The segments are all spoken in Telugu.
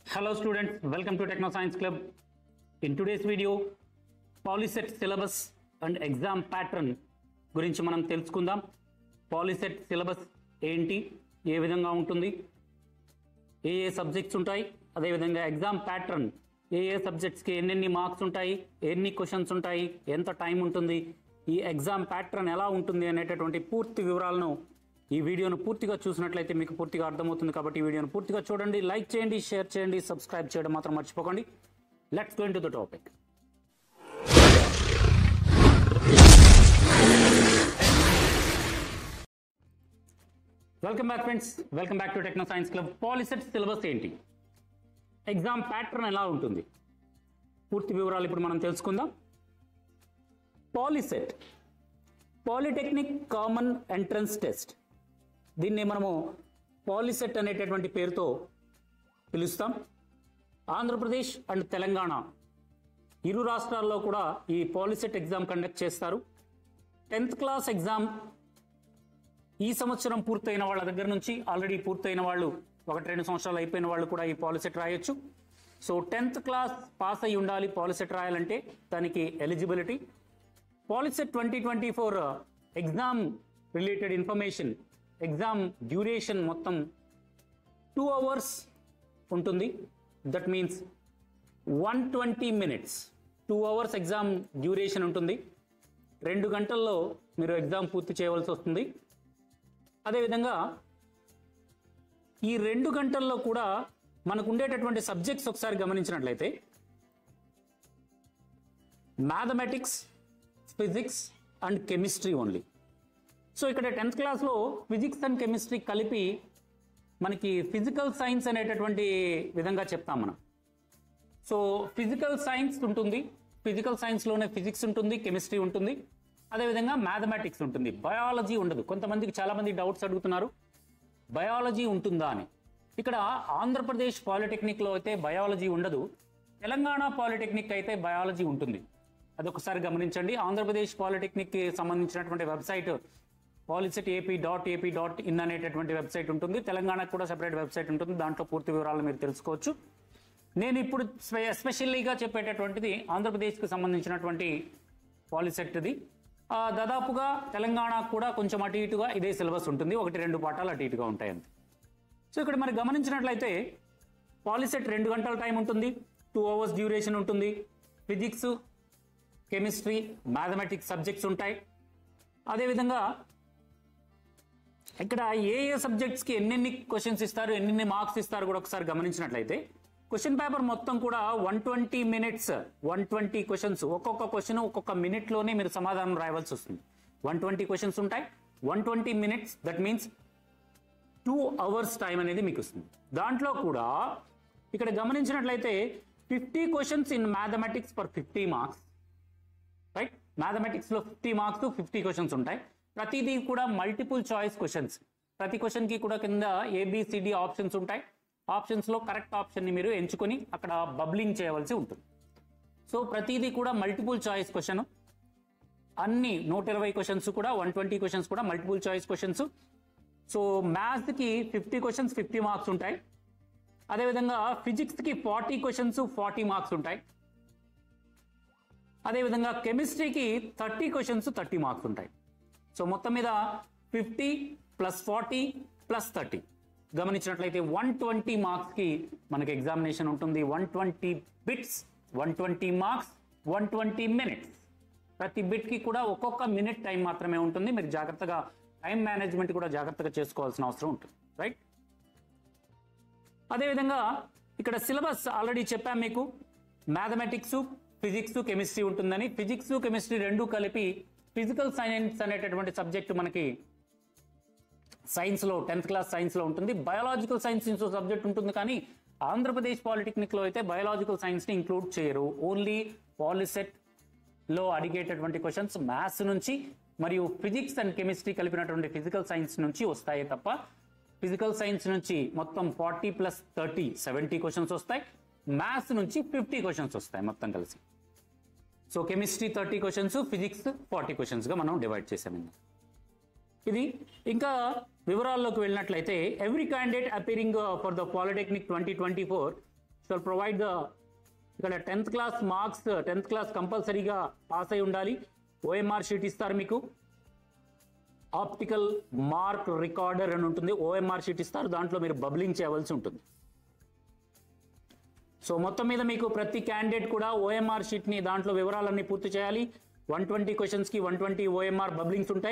Hello students, welcome to Techno Science Club. In today's video, POLYCET syllabus and exam pattern గురించి మనం తెలుసుకుందాం పాలిసెట్ సిలబస్ ఏంటి ఏ విధంగా ఉంటుంది ఏ ఏ సబ్జెక్ట్స్ ఉంటాయి అదేవిధంగా ఎగ్జామ్ ప్యాటర్న్ ఏ ఏ సబ్జెక్ట్స్కి ఎన్నెన్ని మార్క్స్ ఉంటాయి ఎన్ని క్వశ్చన్స్ ఉంటాయి ఎంత టైం ఉంటుంది ఈ ఎగ్జామ్ ప్యాటర్న్ ఎలా ఉంటుంది అనేటటువంటి పూర్తి వివరాలను ఈ వీడియోను పూర్తిగా చూసినట్లయితే మీకు పూర్తిగా అర్థమవుతుంది కాబట్టి ఈ వీడియోను పూర్తిగా చూడండి లైక్ చేయండి షేర్ చేయండి సబ్స్క్రైబ్ చేయడం మాత్రం మర్చిపోకండి let's go to the topic welcome back friends welcome back to techno science club POLYCET syllabus ఏంటి ఎగ్జామ్ ప్యాటర్న్ ఎలా ఉంటుంది పూర్తి వివరాలు ఇప్పుడు మనం తెలుసుకుందాం POLYCET polytechnic common entrance test దీన్ని మనము పాలిసెట్ అనేటటువంటి పేరుతో పిలుస్తాం ఆంధ్రప్రదేశ్ అండ్ తెలంగాణ ఇరు రాష్ట్రాల్లో కూడా ఈ పాలిసెట్ ఎగ్జామ్ కండక్ట్ చేస్తారు టెన్త్ క్లాస్ ఎగ్జామ్ ఈ సంవత్సరం పూర్తయిన వాళ్ళ దగ్గర నుంచి ఆల్రెడీ పూర్తయిన వాళ్ళు ఒకటి రెండు సంవత్సరాలు అయిపోయిన వాళ్ళు కూడా ఈ పాలిసెట్ రాయొచ్చు సో టెన్త్ క్లాస్ పాస్ అయి ఉండాలి పాలిసెట్ రాయాలంటే దానికి eligibility POLYCET twenty twenty four exam related information exam duration మొత్తం టూ అవర్స్ ఉంటుంది that means one twenty minutes two hours exam duration ఉంటుంది రెండు గంటల్లో మీరు ఎగ్జామ్ పూర్తి చేయవలసి వస్తుంది అదేవిధంగా ఈ రెండు గంటల్లో కూడా మనకు ఉండేటటువంటి సబ్జెక్ట్స్ ఒకసారి గమనించినట్లయితే mathematics physics and chemistry only so ఇక్కడ టెన్త్ క్లాస్లో ఫిజిక్స్ అండ్ కెమిస్ట్రీ కలిపి మనకి ఫిజికల్ సైన్స్ అనేటటువంటి విధంగా చెప్తాం మనం సో ఫిజికల్ సైన్స్ ఉంటుంది ఫిజికల్ సైన్స్లోనే ఫిజిక్స్ ఉంటుంది కెమిస్ట్రీ ఉంటుంది అదేవిధంగా మ్యాథమెటిక్స్ ఉంటుంది బయాలజీ ఉండదు కొంతమందికి చాలామంది డౌట్స్ అడుగుతున్నారు బయాలజీ ఉంటుందా అని ఇక్కడ ఆంధ్రప్రదేశ్ పాలిటెక్నిక్లో అయితే బయాలజీ ఉండదు తెలంగాణ పాలిటెక్నిక్ అయితే బయాలజీ ఉంటుంది అదొకసారి గమనించండి ఆంధ్రప్రదేశ్ పాలిటెక్నిక్కి సంబంధించినటువంటి website POLYCET AP dot AP dot in అనేటటువంటి వెబ్సైట్ ఉంటుంది తెలంగాణకు కూడా సెపరేట్ వెబ్సైట్ ఉంటుంది దాంట్లో పూర్తి వివరాలు మీరు తెలుసుకోవచ్చు నేను ఇప్పుడు స్పె ఎస్పెషల్లీగా చెప్పేటటువంటిది ఆంధ్రప్రదేశ్కి సంబంధించినటువంటి పాలిసెట్ది ఆ, దాదాపుగా తెలంగాణకు కూడా కొంచెం అటు ఇటుగా ఇదే సిలబస్ ఉంటుంది ఒకటి రెండు పాఠాలు అటు ఇటుగా ఉంటాయి అంతే సో ఇక్కడ మరి గమనించినట్లయితే పాలిసెట్ రెండు గంటల టైం ఉంటుంది టూ అవర్స్ డ్యూరేషన్ ఉంటుంది ఫిజిక్స్ కెమిస్ట్రీ మ్యాథమెటిక్స్ సబ్జెక్ట్స్ ఉంటాయి అదేవిధంగా ఇక్కడ ఏ ఏ సబ్జెక్ట్స్కి ఎన్నెన్ని క్వశ్చన్స్ ఇస్తారు ఎన్నెన్ని మార్క్స్ ఇస్తారు కూడా ఒకసారి గమనించినట్లయితే క్వశ్చన్ పేపర్ మొత్తం కూడా one twenty minutes one twenty questions ఒక్కొక్క క్వశ్చన్ ఒక్కొక్క మినిట్లోనే మీరు సమాధానం రాయవలసి వస్తుంది వన్ ట్వంటీ క్వశ్చన్స్ ఉంటాయి one twenty minutes that means two hours time అనేది మీకు వస్తుంది దాంట్లో కూడా ఇక్కడ గమనించినట్లయితే fifty questions in mathematics for fifty marks right mathematics లో ఫిఫ్టీ మార్క్స్ ఫిఫ్టీ క్వశ్చన్స్ ఉంటాయి ప్రతిదీ కూడా మల్టిపుల్ చాయిస్ క్వశ్చన్స్ ప్రతి క్వశ్చన్ కి కూడా కింద ఏబిసిడి ఆప్షన్స్ ఉంటాయి ఆప్షన్స్ లో కరెక్ట్ ఆప్షన్ ని మీరు ఎంచుకొని అక్కడ బబ్లింగ్ చేయవలసి ఉంటుంది సో ప్రతిదీ కూడా మల్టిపుల్ చాయిస్ క్వశ్చన్ అన్ని నూట ఇరవై క్వశ్చన్స్ కూడా వన్ ట్వంటీ క్వశ్చన్స్ కూడా multiple choice questions so maths కి ఫిఫ్టీ క్వశ్చన్స్ ఫిఫ్టీ మార్క్స్ ఉంటాయి అదేవిధంగా ఫిజిక్స్ కి ఫార్టీ క్వశ్చన్స్ ఫార్టీ మార్క్స్ ఉంటాయి అదేవిధంగా కెమిస్ట్రీకి థర్టీ క్వశ్చన్స్ థర్టీ మార్క్స్ ఉంటాయి సో మొత్తం మీద fifty plus forty plus thirty గమనించినట్లయితే వన్ ట్వంటీ మార్క్స్కి మనకి ఎగ్జామినేషన్ ఉంటుంది one twenty bits one twenty marks one twenty minutes ప్రతి బిట్కి కూడా ఒక్కొక్క మినిట్ టైం మాత్రమే ఉంటుంది మీరు జాగ్రత్తగా టైం మేనేజ్మెంట్ కూడా జాగ్రత్తగా చేసుకోవాల్సిన అవసరం ఉంటుంది రైట్ అదేవిధంగా ఇక్కడ సిలబస్ ఆల్రెడీ చెప్పాను మీకు మ్యాథమెటిక్స్ ఫిజిక్స్ కెమిస్ట్రీ ఉంటుందని ఫిజిక్స్ కెమిస్ట్రీ రెండు కలిపి ఫిజికల్ సైన్స్ అనేటటువంటి సబ్జెక్ట్ మనకి సైన్స్లో టెన్త్ క్లాస్ సైన్స్లో ఉంటుంది బయాలజికల్ సైన్స్ ఇంకో సబ్జెక్ట్ ఉంటుంది కానీ ఆంధ్రప్రదేశ్ పాలిటెక్నిక్లో అయితే బయాలజికల్ సైన్స్ని ఇంక్లూడ్ చేయరు ఓన్లీ పాలిసెట్ లో అడిగేటటువంటి క్వశ్చన్స్ మ్యాథ్స్ నుంచి మరియు ఫిజిక్స్ అండ్ కెమిస్ట్రీ కలిపినటువంటి ఫిజికల్ సైన్స్ నుంచి వస్తాయి తప్ప ఫిజికల్ సైన్స్ నుంచి మొత్తం forty plus thirty seventy questions వస్తాయి మ్యాథ్స్ నుంచి ఫిఫ్టీ క్వశ్చన్స్ వస్తాయి మొత్తం కలిసి so chemistry thirty questions physics forty క్వశ్చన్స్గా మనం డివైడ్ చేసాం ఇందులో. ఇది ఇంకా వివరాల్లోకి వెళ్ళినట్లయితే every candidate appearing for the polytechnic twenty twenty four shall provide the ఇక్కడ tenth class marks tenth class కంపల్సరీగా పాస్ అయి ఉండాలి ఓఎంఆర్ షీట్ ఇస్తారు మీకు ఆప్టికల్ మార్క్ రికార్డర్ అని ఉంటుంది ఓఎంఆర్ షీట్ ఇస్తారు దాంట్లో మీరు బబ్లింగ్ చేయవలసి ఉంటుంది సో మొత్తం మీద మీకు ప్రతి క్యాండిడేట్ కూడా ఓఎంఆర్ షీట్ ని దాంట్లో వివరాలన్నీ పూర్తి చేయాలి వన్ ట్వంటీ క్వశ్చన్స్ కి వన్ ట్వంటీ ఓఎంఆర్ బబ్లింగ్స్ ఉంటాయి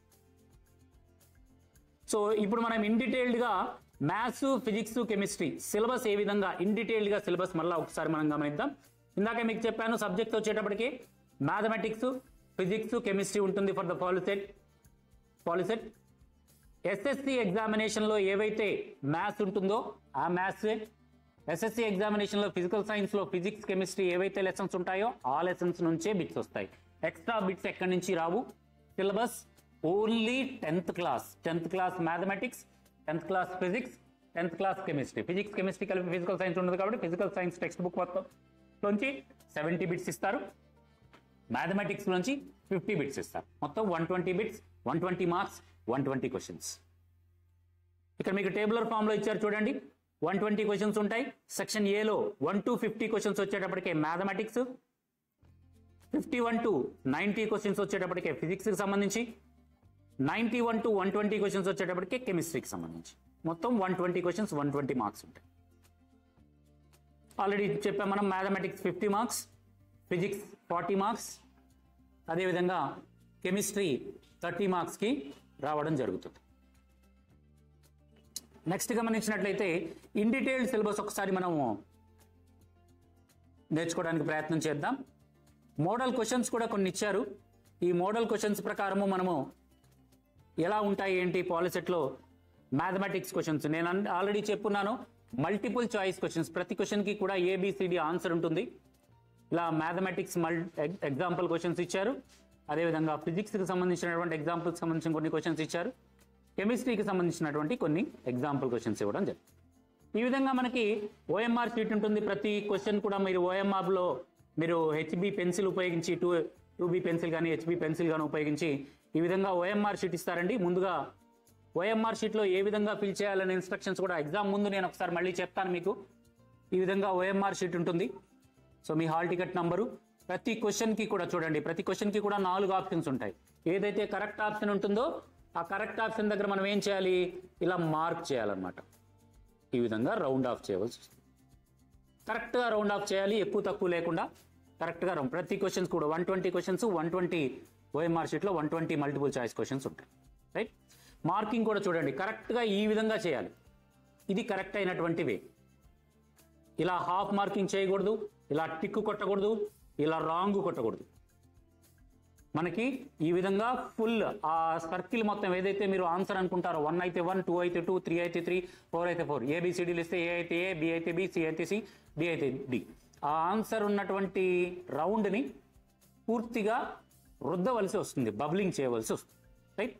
సో ఇప్పుడు మనం ఇన్ డీటెయిల్డ్ గా మ్యాథ్స్ ఫిజిక్స్ కెమిస్ట్రీ సిలబస్ ఏ విధంగా ఇన్ డీటెయిల్డ్ గా సిలబస్ మళ్ళీ ఒకసారి మనం గమనిద్దాం ఇందాక మీకు చెప్పాను సబ్జెక్ట్ వచ్చేటప్పటికి మ్యాథమెటిక్స్ ఫిజిక్స్ కెమిస్ట్రీ ఉంటుంది for the POLYCET POLYCET SSC ఎగ్జామినేషన్లో ఏవైతే మ్యాథ్స్ ఉంటుందో ఆ మ్యాథ్స్ ఎస్ఎస్సి ఎగ్జామినేషన్లో ఫిజికల్ సైన్స్లో ఫిజిక్స్ కెమిస్ట్రీ ఏవైతే లెసన్స్ ఉంటాయో ఆ లెసన్స్ నుంచే బిట్స్ వస్తాయి ఎక్స్ట్రా బిట్స్ ఎక్కడి నుంచి రావు syllabus only tenth class tenth class mathematics tenth class physics tenth class chemistry physics chemistry కలిపి ఫిజికల్ సైన్స్ ఉంటుంది కాబట్టి ఫిజికల్ సైన్స్ టెక్స్ట్ బుక్ మొత్తం నుంచి సెవెంటీ బిట్స్ ఇస్తారు మ్యాథమెటిక్స్ నుంచి ఫిఫ్టీ బిట్స్ ఇస్తారు మొత్తం one twenty bits one twenty marks one twenty questions ఇక్కడ మీకు టేబులర్ ఫామ్ లో ఇచ్చారు చూడండి వన్ ట్వంటీ క్వశ్చన్స్ ఉంటాయి సెక్షన్ ఏలో వన్ టు ఫిఫ్టీ క్వశ్చన్స్ వచ్చేటప్పటికే mathematics fifty one to ninety questions వచ్చేటప్పటికే ఫిజిక్స్కి సంబంధించి ninety one to one twenty questions వచ్చేటప్పటికే కెమిస్ట్రీకి సంబంధించి మొత్తం one twenty questions one twenty marks ఉంటాయి ఆల్రెడీ చెప్పాం మనం mathematics fifty marks physics forty marks అదేవిధంగా కెమిస్ట్రీ థర్టీ మార్క్స్కి రావడం జరుగుతుంది నెక్స్ట్ గమనించినట్లయితే ఇన్ డీటెయిల్డ్ సిలబస్ ఒకసారి మనము నేర్చుకోవడానికి ప్రయత్నం చేద్దాం మోడల్ క్వశ్చన్స్ కూడా కొన్ని ఇచ్చారు ఈ మోడల్ క్వశ్చన్స్ ప్రకారము మనము ఎలా ఉంటాయి ఏంటి పాలిసెట్లో మ్యాథమెటిక్స్ క్వశ్చన్స్ నేను ఆల్రెడీ చెప్పున్నాను మల్టిపుల్ చాయిస్ క్వశ్చన్స్ ప్రతి క్వశ్చన్కి కూడా ఏబిసిడి ఆన్సర్ ఉంటుంది ఇలా మ్యాథమెటిక్స్ మల్ ఎగ్జాంపుల్ క్వశ్చన్స్ ఇచ్చారు అదేవిధంగా ఫిజిక్స్కి సంబంధించినటువంటి ఎగ్జాంపుల్స్ సంబంధించిన కొన్ని క్వశ్చన్స్ ఇచ్చారు కెమిస్ట్రీకి సంబంధించినటువంటి కొన్ని ఎగ్జాంపుల్ క్వశ్చన్స్ ఇవ్వడం జరిగింది ఈ విధంగా మనకి ఓఎంఆర్ షీట్ ఉంటుంది ప్రతి క్వశ్చన్ కూడా మీరు OMR లో మీరు హెచ్బి పెన్సిల్ ఉపయోగించి టూ టూ బి పెన్సిల్ కానీ హెచ్బి పెన్సిల్ కానీ ఉపయోగించి ఈ విధంగా ఓఎంఆర్ షీట్ ఇస్తారండి ముందుగా ఓఎంఆర్ షీట్లో ఏ విధంగా ఫిల్ చేయాలనే ఇన్స్ట్రక్షన్స్ కూడా ఎగ్జామ్ ముందు నేను ఒకసారి మళ్ళీ చెప్తాను మీకు ఈ విధంగా ఓఎంఆర్ షీట్ ఉంటుంది సో మీ హాల్ టికెట్ నంబరు ప్రతి క్వశ్చన్ కి కూడా చూడండి ప్రతి క్వశ్చన్ కి కూడా నాలుగు ఆప్షన్స్ ఉంటాయి ఏదైతే కరెక్ట్ ఆప్షన్ ఉంటుందో ఆ కరెక్ట్ ఆప్షన్ దగ్గర మనం ఏం చేయాలి ఇలా మార్క్ చేయాలన్నమాట ఈ విధంగా రౌండ్ ఆఫ్ చేయవలసి వస్తుంది కరెక్ట్గా రౌండ్ ఆఫ్ చేయాలి ఎక్కువ తక్కువ లేకుండా కరెక్ట్గా రౌండ్ ప్రతి క్వశ్చన్స్ కూడా one twenty questions one twenty OMR షీట్లో one twenty multiple choice questions ఉంటాయి రైట్ మార్కింగ్ కూడా చూడండి కరెక్ట్గా ఈ విధంగా చేయాలి ఇది కరెక్ట్ అయినటువంటి వే ఇలా హాఫ్ మార్కింగ్ చేయకూడదు ఇలా టిక్ కొట్టకూడదు ఇలా రాంగ్ కొట్టకూడదు మనకి ఈ విధంగా ఫుల్ ఆ సర్కిల్ మొత్తం ఏదైతే మీరు ఆన్సర్ అనుకుంటారో వన్ అయితే వన్ టూ అయితే టూ త్రీ అయితే త్రీ ఫోర్ అయితే ఫోర్ ఏబిసిడీలు ఇస్తే ఏ అయితే ఏ బి అయితే బి సి అయితే సి డి అయితే డి ఆ ఆన్సర్ ఉన్నటువంటి రౌండ్ని పూర్తిగా రుద్దవలసి వస్తుంది బబ్లింగ్ చేయవలసి వస్తుంది రైట్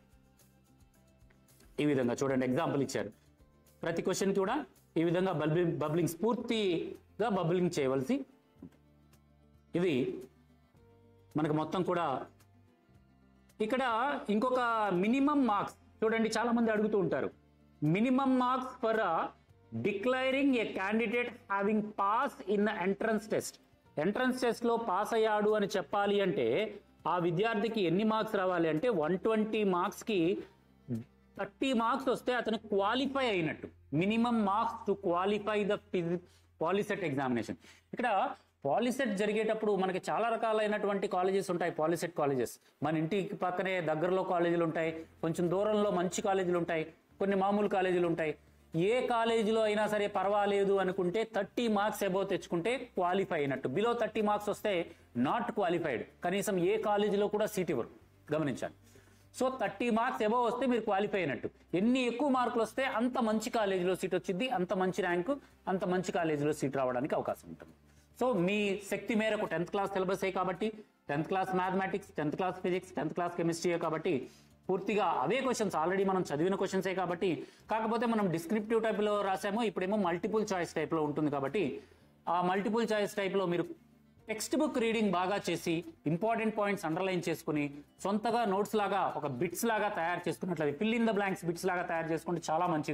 ఈ విధంగా చూడండి ఎగ్జాంపుల్ ఇచ్చారు ప్రతి క్వశ్చన్ కూడా ఈ విధంగా బబ్లింగ్ బబ్లింగ్స్ పూర్తిగా బబ్లింగ్ చేయవలసి ఉంటుంది. ఇది మనకు మొత్తం కూడా ఇక్కడ ఇంకొక మినిమం మార్క్స్ చూడండి చాలా మంది అడుగుతూ ఉంటారు minimum marks for declaring a candidate having pass in the entrance test entrance test లో పాస్ అయ్యాడు అని చెప్పాలి అంటే ఆ విద్యార్థికి ఎన్ని మార్క్స్ రావాలి అంటే వన్ ట్వంటీ మార్క్స్ కి థర్టీ మార్క్స్ వస్తే అతను క్వాలిఫై అయినట్టు minimum marks to qualify the Polycet examination ఇక్కడ పాలిసెట్ జరిగేటప్పుడు మనకి చాలా రకాలైనటువంటి కాలేజెస్ ఉంటాయి పాలిసెట్ కాలేజెస్ మన ఇంటికి పక్కనే దగ్గరలో కాలేజీలు ఉంటాయి కొంచెం దూరంలో మంచి కాలేజీలు ఉంటాయి కొన్ని మామూలు కాలేజీలు ఉంటాయి ఏ కాలేజీలో అయినా సరే పర్వాలేదు అనుకుంటే థర్టీ మార్క్స్ అబౌవ్ తెచ్చుకుంటే క్వాలిఫై అయినట్టు బిలో థర్టీ మార్క్స్ వస్తే నాట్ క్వాలిఫైడ్ కనీసం ఏ కాలేజీలో కూడా సీట్ ఇవ్వరు గమనించాలి సో థర్టీ మార్క్స్ ఎబో వస్తే మీరు క్వాలిఫై అయినట్టు ఎన్ని ఎక్కువ మార్కులు వస్తే అంత మంచి కాలేజీలో సీట్ వచ్చింది అంత మంచి ర్యాంకు అంత మంచి కాలేజీలో సీట్ రావడానికి అవకాశం ఉంటుంది సో మీ శక్తి మేరకు టెన్త్ క్లాస్ సిలబస్ కాబట్టి tenth class mathematics tenth class physics tenth class chemistry కాబట్టి పూర్తిగా అవే క్వశ్చన్స్ ఆల్రెడీ మనం చదివిన క్వశ్చన్సే కాబట్టి కాకపోతే మనం డిస్క్రిప్టివ్ టైప్లో రాసామో ఇప్పుడేమో మల్టిపుల్ చాయిస్ టైప్లో ఉంటుంది కాబట్టి ఆ మల్టిపుల్ చాయిస్ టైప్లో మీరు టెక్స్ట్ బుక్ రీడింగ్ బాగా చేసి ఇంపార్టెంట్ పాయింట్స్ అండర్లైన్ చేసుకుని సొంతగా నోట్స్ లాగా ఒక బిట్స్ లాగా తయారు చేసుకున్నట్లయితే fill in the blanks bits లాగా తయారు చేసుకుంటే చాలా మంచిది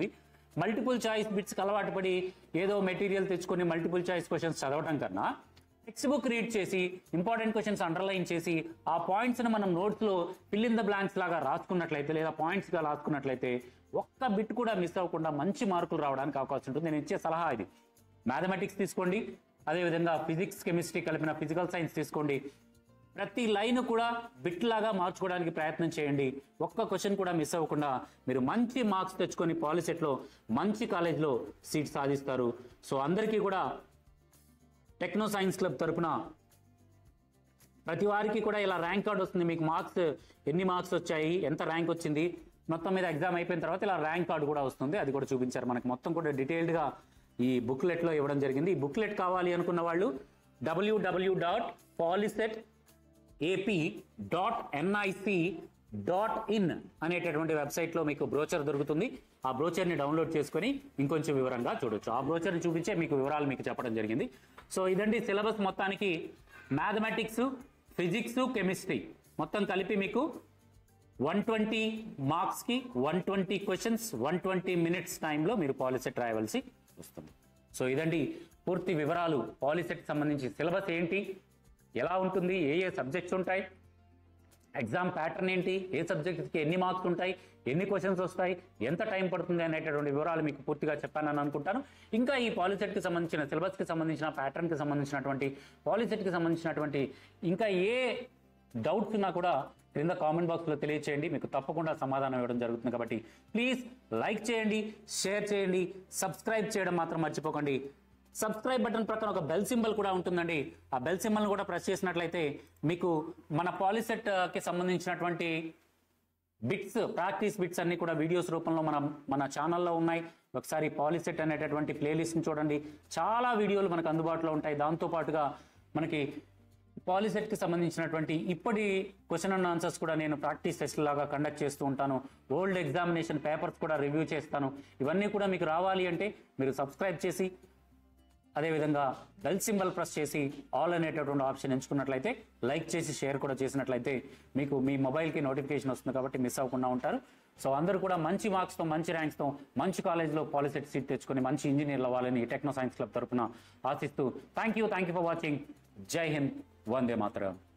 మల్టిపుల్ చాయిస్ బిట్స్కి అలవాటు పడి ఏదో మెటీరియల్ తెచ్చుకొని మల్టిపుల్ చాయిస్ క్వశ్చన్స్ చదవటం కన్నా టెక్స్ట్ బుక్ రీడ్ చేసి ఇంపార్టెంట్ క్వశ్చన్స్ అండర్లైన్ చేసి ఆ పాయింట్స్ ని మనం నోట్స్ లో ఫిల్ ఇన్ ద బ్లాంక్స్ లాగా రాసుకున్నట్లయితే లేదా పాయింట్స్ గా రాసుకున్నట్లయితే ఒక్క బిట్ కూడా మిస్ అవ్వకుండా మంచి మార్కులు రావడానికి అవకాశం ఉంటుంది నేను ఇచ్చే సలహా ఇది మ్యాథమెటిక్స్ తీసుకోండి అదేవిధంగా ఫిజిక్స్ కెమిస్ట్రీ కలిపిన ఫిజికల్ సైన్స్ తీసుకోండి ప్రతి లైన్ కూడా బిట్ లాగా మార్చుకోవడానికి ప్రయత్నం చేయండి ఒక్క క్వశ్చన్ కూడా మిస్ అవ్వకుండా మీరు మంచి మార్క్స్ తెచ్చుకొని పాలిసెట్లో మంచి కాలేజ్లో సీట్ సాధిస్తారు సో అందరికీ కూడా టెక్నో సైన్స్ క్లబ్ తరపున ప్రతి వారికి కూడా ఇలా ర్యాంక్ కార్డ్ వస్తుంది మీకు మార్క్స్ ఎన్ని మార్క్స్ వచ్చాయి ఎంత ర్యాంక్ వచ్చింది మొత్తం మీద ఎగ్జామ్ అయిపోయిన తర్వాత ఇలా ర్యాంక్ కార్డు కూడా వస్తుంది అది కూడా చూపించారు మనకి మొత్తం కూడా డీటెయిల్డ్గా ఈ బుక్లెట్లో ఇవ్వడం జరిగింది ఈ బుక్లెట్ కావాలి అనుకున్న వాళ్ళు WWW dot Polycet AP dot NIC dot in అనేటటువంటి వెబ్సైట్లో మీకు బ్రోచర్ దొరుకుతుంది ఆ బ్రోచర్ని డౌన్లోడ్ చేసుకొని ఇంకొంచెం వివరంగా చూడొచ్చు ఆ బ్రోచర్ని చూపించే మీకు వివరాలు మీకు చెప్పడం జరిగింది సో ఇదండి సిలబస్ మొత్తానికి మ్యాథమెటిక్స్ ఫిజిక్స్ కెమిస్ట్రీ మొత్తం కలిపి మీకు వన్ ట్వంటీ మార్క్స్కి one twenty questions one twenty minutes టైంలో మీరు పాలిసెట్ రాయవలసి వస్తుంది సో ఇదండి పూర్తి వివరాలు పాలిసెట్ సంబంధించి సిలబస్ ఏంటి ఎలా ఉంటుంది ఏ ఏ సబ్జెక్ట్స్ ఉంటాయి ఎగ్జామ్ ప్యాటర్న్ ఏంటి ఏ సబ్జెక్ట్కి ఎన్ని మార్క్స్ ఉంటాయి ఎన్ని క్వశ్చన్స్ వస్తాయి ఎంత టైం పడుతుంది అనేటటువంటి వివరాలు మీకు పూర్తిగా చెప్పానని అనుకుంటాను ఇంకా ఈ పాలిసెట్కి సంబంధించిన సిలబస్కి సంబంధించిన ప్యాటర్న్కి సంబంధించినటువంటి పాలిసెట్కి సంబంధించినటువంటి ఇంకా ఏ డౌట్స్ ఉన్నా కూడా క్రింద కామెంట్ బాక్స్లో తెలియచేయండి మీకు తప్పకుండా సమాధానం ఇవ్వడం జరుగుతుంది కాబట్టి ప్లీజ్ లైక్ చేయండి షేర్ చేయండి సబ్స్క్రైబ్ చేయడం మాత్రం మర్చిపోకండి సబ్స్క్రైబ్ బటన్ ప్రక్కన ఒక బెల్ సింబల్ కూడా ఉంటుందండి ఆ బెల్ సింబల్ కూడా ప్రెస్ చేసినట్లయితే మీకు మన పాలిసెట్ కి సంబంధించినటువంటి బిట్స్ ప్రాక్టీస్ బిట్స్ అన్ని కూడా వీడియోస్ రూపంలో మన మన ఛానల్లో ఉన్నాయి ఒకసారి పాలిసెట్ అనేటటువంటి ప్లేలిస్ట్ని చూడండి చాలా వీడియోలు మనకు అందుబాటులో ఉంటాయి దాంతో పాటుగా మనకి పాలిసెట్కి సంబంధించినటువంటి ఇప్పటి క్వశ్చన్ అండ్ ఆన్సర్స్ కూడా నేను ప్రాక్టీస్ టెస్ట్ లాగా కండక్ట్ చేస్తూ ఉంటాను ఓల్డ్ ఎగ్జామినేషన్ పేపర్స్ కూడా రివ్యూ చేస్తాను ఇవన్నీ కూడా మీకు రావాలి అంటే మీరు సబ్స్క్రైబ్ చేసి అదేవిధంగా బెల్ సింబల్ ప్రెస్ చేసి ఆల్ అనేటటువంటి ఆప్షన్ ఎంచుకున్నట్లయితే లైక్ చేసి షేర్ కూడా చేసినట్లయితే మీకు మీ మొబైల్కి నోటిఫికేషన్ వస్తుంది కాబట్టి మిస్ అవ్వకుండా ఉంటారు సో అందరూ కూడా మంచి మార్క్స్తో మంచి ర్యాంక్స్తో మంచి కాలేజ్లో పాలిసెట్ సీట్ తెచ్చుకొని మంచి ఇంజనీర్లు అవ్వాలని టెక్నో సైన్స్ క్లబ్ తరపున ఆశిస్తూ thank you thank you for watching జై హింద్ వందే మాతరం